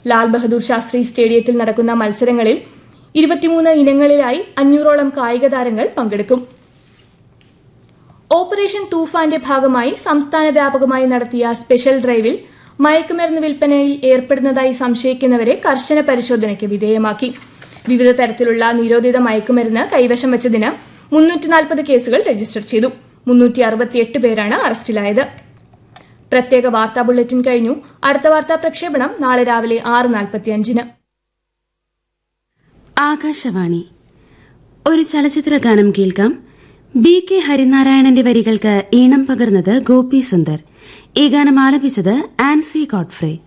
ലാൽ ബഹദൂർ ശാസ്ത്രി സ്റ്റേഡിയത്തിൽ നടക്കുന്ന മത്സരങ്ങളിൽ ഇരുപത്തിമൂന്ന് ഇനങ്ങളിലായി അഞ്ഞൂറോളം കായിക താരങ്ങൾ പങ്കെടുക്കും ഓപ്പറേഷൻ തൂഫാന്റെ ഭാഗമായി സംസ്ഥാന വ്യാപകമായി നടത്തിയ സ്പെഷ്യൽ ഡ്രൈവിൽ മയക്കുമരുന്ന് വിൽപ്പനയിൽ ഏർപ്പെടുന്നതായി സംശയിക്കുന്നവരെ കർശന പരിശോധനയ്ക്ക് വിധേയമാക്കി വിവിധ തരത്തിലുള്ള നിരോധിത മയക്കുമരുന്ന് കൈവശം വെച്ചതിന് മുന്നൂറ്റി നാൽപ്പത് കേസുകൾ രജിസ്റ്റർ ചെയ്തു മുന്നൂറ്റി അറുപത്തിയെട്ട് പേരാണ് അറസ്റ്റിലായത് പ്രത്യേക വാർത്താ ബുള്ളറ്റിൻ കഴിഞ്ഞു അടുത്ത വാർത്താ പ്രക്ഷേപണം നാളെ രാവിലെ ആറ് നാൽപ്പത്തിയഞ്ചിന് ആകാശവാണി ഒരു ചലച്ചിത്ര ഗാനം കേൾക്കാം ബി കെ ഹരിനാരായണന്റെ വരികൾക്ക് ഈണം പകർന്നത് ഗോപി സുന്ദർ ഈ ഗാനം ആലപിച്ചത് ആൻസി ഗോഡ്ഫ്രേ